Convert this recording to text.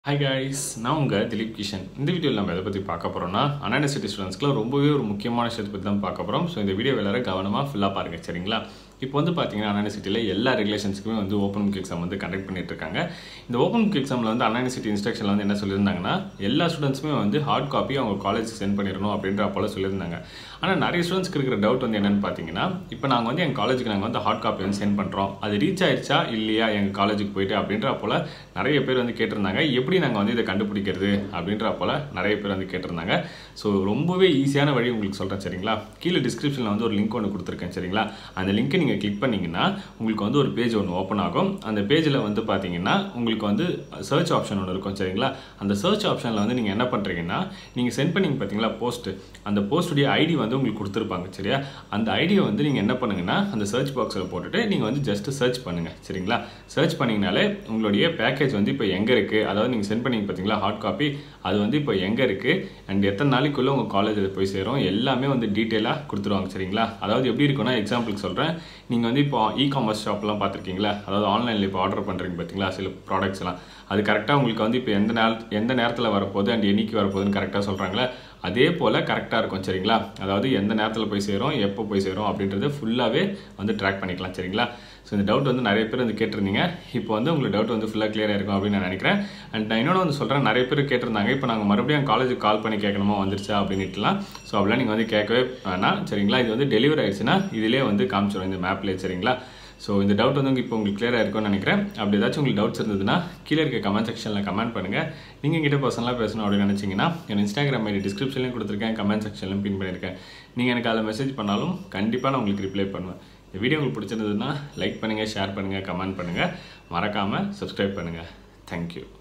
hi guys நான் உங்கள் திலீப் கிஷன் இந்த வீடியோவில் நம்ம எதை பற்றி பார்க்க போகிறோம்னா அனானிசிட்டி ஸ்டூடெண்ட்ஸ்க்குலாம் ரொம்பவே ஒரு முக்கியமான விஷயத்தை பற்றி தான் பார்க்க போகிறோம் ஸோ இந்த வீடியோ எல்லாரும் கவனமாக ஃபுல்லாக பாருங்கள் சரிங்களா இப்போ வந்து பார்த்தீங்கன்னா அனானிசிட்டியில் எல்லா ரெகுலேஷன்ஸுக்குமே வந்து ஓப்பன் புக் எக்ஸாம் வந்து கண்டக்ட் பண்ணிட்டு இருக்காங்க இந்த ஓப்பன் புக் எக்ஸாமில் வந்து அனானிசிட்டி இன்ஸ்ட்ரக்ஷனில் வந்து என்ன சொல்லியிருந்தாங்கன்னா எல்லா ஸ்டூடெண்ட்ஸுமே வந்து ஹார்ட் காப்பி அவங்க காலேஜ் சென்ட் பண்ணிடணும் அப்படின்ற போல சொல்லியிருந்தாங்க ஆனால் நிறைய ஸ்டூடெண்ட்ஸ்க்கு இருக்கிற டவுட் வந்து என்னென்னு பார்த்தீங்கன்னா இப்போ நாங்கள் வந்து எங்கள் காலேஜுக்கு நாங்கள் வந்து ஹார்ட் காப்பி வந்து சென்ட் பண்ணுறோம் அது ரீச் ஆயிடுச்சா இல்லையா எங்கள் காலேஜுக்கு போயிட்டு அப்படின்ற போல் நிறைய பேர் வந்து கேட்டிருந்தாங்க எப்படி நாங்கள் வந்து இதை கண்டுபிடிக்கிறது அப்படின்ற போல் நிறைய பேர் வந்து கேட்டிருந்தாங்க ஸோ ரொம்பவே ஈஸியான வழி உங்களுக்கு சொல்கிறேன் சரிங்களா கீழே டிஸ்கிரிப்ஷனில் வந்து ஒரு லிங்க் ஒன்று கொடுத்துருக்கேன் சரிங்களா அந்த லிங்க்கை நீங்கள் கிளிக் பண்ணிங்கன்னா உங்களுக்கு வந்து ஒரு பேஜ் ஒன்று ஓப்பன் ஆகும் அந்த பேஜில் வந்து பார்த்தீங்கன்னா உங்களுக்கு வந்து சர்ச் ஆப்ஷன் ஒன்று இருக்கும் சரிங்களா அந்த சர்ச் ஆப்ஷனில் வந்து நீங்கள் என்ன பண்ணுறீங்கன்னா நீங்கள் சென்ட் பண்ணீங்க பார்த்தீங்களா போஸ்ட்டு அந்த போஸ்ட்டுடைய ஐடி வந்து உங்களுக்கு கொடுத்துருப்பாங்க சரியா அந்த ஐடியை வந்து நீங்கள் என்ன பண்ணுங்கன்னா அந்த சர்ச் பாக்ஸில் போட்டுட்டு நீங்கள் வந்து ஜஸ்ட் சர்ச் பண்ணுங்கள் சரிங்களா சர்ச் பண்ணிங்கனாலே உங்களுடைய பேக்கேஜ் வந்து இப்போ எங்கே இருக்குது அதாவது நீங்கள் சென்ட் பண்ணீங்க பார்த்தீங்களா ஹார்ட் காப்பி அது வந்து இப்போ எங்கே இருக்குது அண்ட் எத்தனை நாளைக்குள்ளே உங்கள் காலேஜில் போய் சேரும் எல்லாமே வந்து டீட்டெயிலாக கொடுத்துருவாங்க சரிங்களா அதாவது எப்படி இருக்குன்னா எக்ஸாம்பிளுக்கு சொல்கிறேன் நீங்கள் வந்து இப்போ இ காமர்ஸ் ஷாப்லாம் பார்த்துருக்கீங்களா அதாவது ஆன்லைனில் இப்போ ஆர்டர் பண்ணுறீங்க பார்த்தீங்களா சில ப்ராடக்ட்ஸ் எல்லாம் அது கரெக்டாக உங்களுக்கு வந்து இப்போ எந்த நேர எந்த நேரத்தில் வரப்போகுது அண்ட் என்னைக்கு வரப்போகுதுன்னு கரெக்டாக சொல்கிறாங்களே அதே போல் கரெக்டாக இருக்கும் சரிங்களா அதாவது எந்த நேரத்தில் போய் சேரும் எப்போ போய் சேரும் அப்படின்றது ஃபுல்லாகவே வந்து ட்ராக் பண்ணிக்கலாம் சரிங்களா ஸோ இந்த டவுட் வந்து நிறைய பேர் வந்து கேட்டிருந்தீங்க இப்போ வந்து உங்களுக்கு டவுட் வந்து ஃபுல்லாக கிளியராக இருக்கும் அப்படின்னு நான் நினைக்கிறேன் அண்ட் நான் இன்னொன்று வந்து சொல்கிறேன் நிறைய பேர் கேட்டிருந்தாங்க இப்போ நாங்கள் மறுபடியும் காலேஜுக்கு கால் பண்ணி கேட்கணுமா வந்துருச்சா அப்படின்ட்டுலாம் ஸோ அப்படிலாம் நீங்கள் வந்து கேட்கவே வேணாம் சரிங்களா இது வந்து டெலிவரி ஆயிடுச்சுன்னா இதிலே வந்து காமிச்சிடும் இந்த மேப்லேயே சரிங்களா ஸோ இந்த டவுட் வந்து இப்போ உங்களுக்கு கிளியராக இருக்கும்னு நினைக்கிறேன் அப்படி ஏதாச்சும் உங்களுக்கு டவுட்ஸ் இருந்ததுன்னா கீழே இருக்க கமெண்ட் செக்ஷனில் கமெண்ட் பண்ணுங்கள் நீங்கள் எங்கிட்ட பர்சனலாக பேசணும் அப்படின்னு நினச்சிங்கன்னா என் இன்ஸ்டாகிராம் ஐடி டிஸ்கிரிப்ஷன்லையும் கொடுத்துருக்கேன் கமெண்ட் செக்ஷன்லையும் பின் பண்ணியிருக்கேன் நீங்கள் எனக்கு அதில் மெசேஜ் பண்ணாலும் கண்டிப்பாக நான் உங்களுக்கு ரிப்ளை பண்ணுவேன் இந்த வீடியோ உங்களுக்கு பிடிச்சிருந்ததுன்னா லைக் பண்ணுங்கள் ஷேர் பண்ணுங்கள் கமெண்ட் பண்ணுங்கள் மறக்காமல் சப்ஸ்கிரைப் பண்ணுங்கள் தேங்க்யூ